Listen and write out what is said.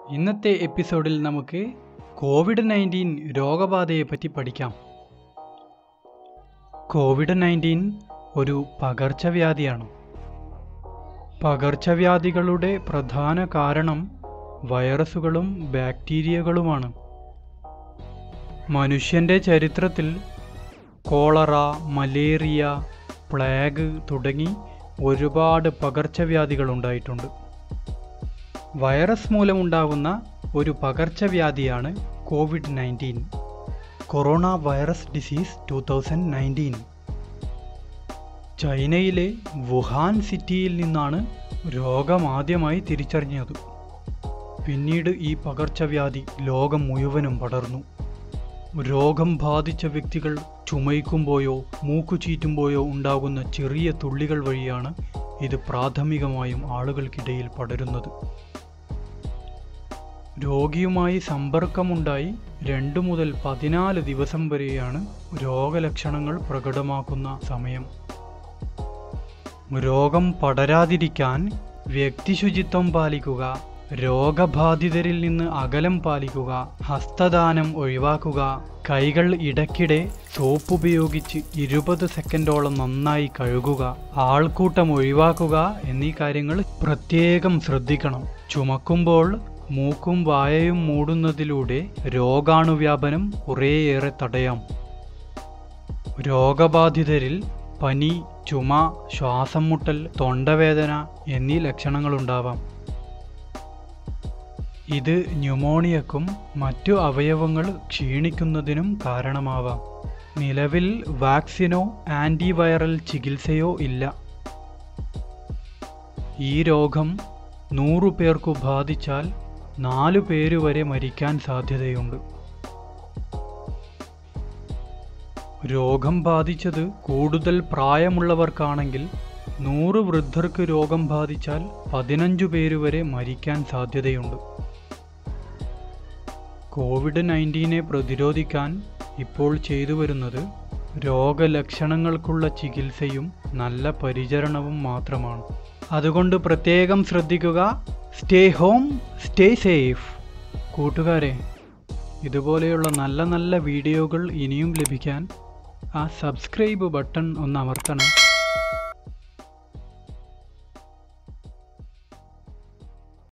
ഇന്നത്തെ എപ്പിസോഡിൽ നമുക്ക് കോവിഡ് നയൻറ്റീൻ രോഗബാധയെ പറ്റി പഠിക്കാം കോവിഡ് നയൻറ്റീൻ ഒരു പകർച്ചവ്യാധിയാണ് പകർച്ചവ്യാധികളുടെ പ്രധാന കാരണം വൈറസുകളും ബാക്ടീരിയകളുമാണ് മനുഷ്യൻ്റെ ചരിത്രത്തിൽ കോളറ മലേറിയ പ്ലേഗ് തുടങ്ങി ഒരുപാട് പകർച്ചവ്യാധികൾ ഉണ്ടായിട്ടുണ്ട് വൈറസ് മൂലമുണ്ടാകുന്ന ഒരു പകർച്ചവ്യാധിയാണ് Covid nineteen corona virus disease two thousand nineteen ചൈനയിലെ വുഹാൻ സിറ്റിയിൽ നിന്നാണ് രോഗമാദ്യമായി തിരിച്ചറിഞ്ഞത് പിന്നീട് ഈ പകർച്ചവ്യാധി ലോകം മുഴുവനും പടർന്നു രോഗം ബാധിച്ച വ്യക്തികൾ ചുമയ്ക്കുമ്പോഴോ മൂക്കുചീറ്റുമ്പോഴോ ഉണ്ടാകുന്ന ചെറിയ തുള്ളികൾ വഴിയാണ് ഇത് പ്രാഥമികമായും ആളുകൾക്കിടയിൽ പടരുന്നത് രോഗിയുമായി സമ്പർക്കമുണ്ടായി രണ്ട് മുതൽ പതിനാല് ദിവസം വരെയാണ് രോഗലക്ഷണങ്ങൾ പ്രകടമാക്കുന്ന സമയം രോഗം പടരാതിരിക്കാൻ വ്യക്തിശുചിത്വം പാലിക്കുക രോഗബാധിതരിൽ നിന്ന് അകലം പാലിക്കുക ഹസ്തദാനം ഒഴിവാക്കുക കൈകൾ ഇടയ്ക്കിടെ സോപ്പ് ഉപയോഗിച്ച് ഇരുപത് സെക്കൻഡോളം നന്നായി കഴുകുക ആൾക്കൂട്ടം ഒഴിവാക്കുക എന്നീ കാര്യങ്ങൾ പ്രത്യേകം ശ്രദ്ധിക്കണം ചുമക്കുമ്പോൾ മൂക്കും വായയും മൂടുന്നതിലൂടെ രോഗാണുവ്യാപനം കുറേയേറെ തടയാം രോഗബാധിതരിൽ പനി ചുമ ശ്വാസം മുട്ടൽ തൊണ്ടവേദന എന്നീ ലക്ഷണങ്ങളുണ്ടാവാം ഇത് ന്യൂമോണിയക്കും മറ്റു അവയവങ്ങൾ ക്ഷീണിക്കുന്നതിനും കാരണമാവാം നിലവിൽ വാക്സിനോ ആൻറ്റിവൈറൽ ചികിത്സയോ ഇല്ല ഈ രോഗം നൂറു പേർക്കു ബാധിച്ചാൽ നാലു പേര് വരെ മരിക്കാൻ സാധ്യതയുണ്ട് രോഗം ബാധിച്ചത് കൂടുതൽ പ്രായമുള്ളവർക്കാണെങ്കിൽ നൂറ് വൃദ്ധർക്ക് രോഗം ബാധിച്ചാൽ പതിനഞ്ചു പേര് വരെ മരിക്കാൻ സാധ്യതയുണ്ട് കോവിഡ് നയൻറ്റീനെ പ്രതിരോധിക്കാൻ ഇപ്പോൾ ചെയ്തു വരുന്നത് രോഗലക്ഷണങ്ങൾക്കുള്ള ചികിത്സയും നല്ല പരിചരണവും മാത്രമാണ് അതുകൊണ്ട് പ്രത്യേകം ശ്രദ്ധിക്കുക സ്റ്റേ ഹോം സ്റ്റേ സേഫ് കൂട്ടുകാരെ ഇതുപോലെയുള്ള നല്ല നല്ല വീഡിയോകൾ ഇനിയും ലഭിക്കാൻ ആ സബ്സ്ക്രൈബ് ബട്ടൺ ഒന്ന് അമർത്തണം